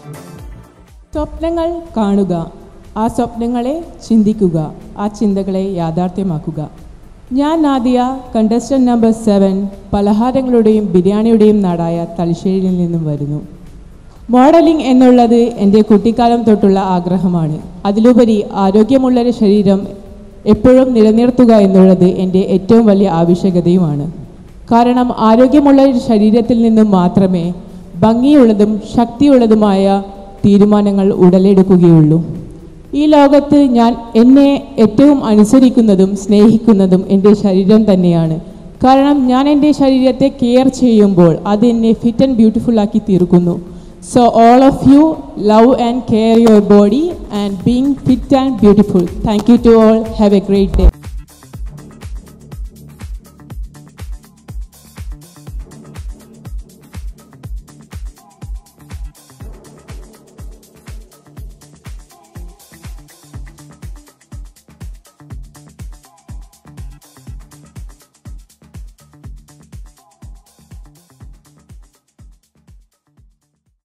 സ്വപ്നങ്ങൾ കാണുക ആ സ്വപ്നങ്ങളെ ചിന്തിക്കുക ആ ചിന്തകളെ യാഥാർത്ഥ്യമാക്കുക ഞാൻ നാദിയ കണ്ടസ്റ്റന്റ് നമ്പർ സെവൻ പലഹാരങ്ങളുടെയും ബിരിയാണിയുടെയും നാടായ തലശ്ശേരിയിൽ നിന്നും വരുന്നു മോഡലിംഗ് എന്നുള്ളത് എൻ്റെ കുട്ടിക്കാലം തൊട്ടുള്ള ആഗ്രഹമാണ് അതിലുപരി ആരോഗ്യമുള്ളൊരു ശരീരം എപ്പോഴും നിലനിർത്തുക എന്നുള്ളത് എൻ്റെ ഏറ്റവും വലിയ ആവശ്യകതയുമാണ് കാരണം ആരോഗ്യമുള്ള ഒരു ശരീരത്തിൽ നിന്നും മാത്രമേ ഭംഗിയുള്ളതും ശക്തിയുള്ളതുമായ തീരുമാനങ്ങൾ ഉടലെടുക്കുകയുള്ളൂ ഈ ലോകത്ത് ഞാൻ എന്നെ ഏറ്റവും അനുസരിക്കുന്നതും സ്നേഹിക്കുന്നതും എൻ്റെ ശരീരം തന്നെയാണ് കാരണം ഞാൻ എൻ്റെ ശരീരത്തെ കെയർ ചെയ്യുമ്പോൾ അത് എന്നെ ഫിറ്റ് ആൻഡ് ബ്യൂട്ടിഫുൾ ആക്കി തീർക്കുന്നു so all of you love and care your body and being fit and beautiful thank you to all have a great day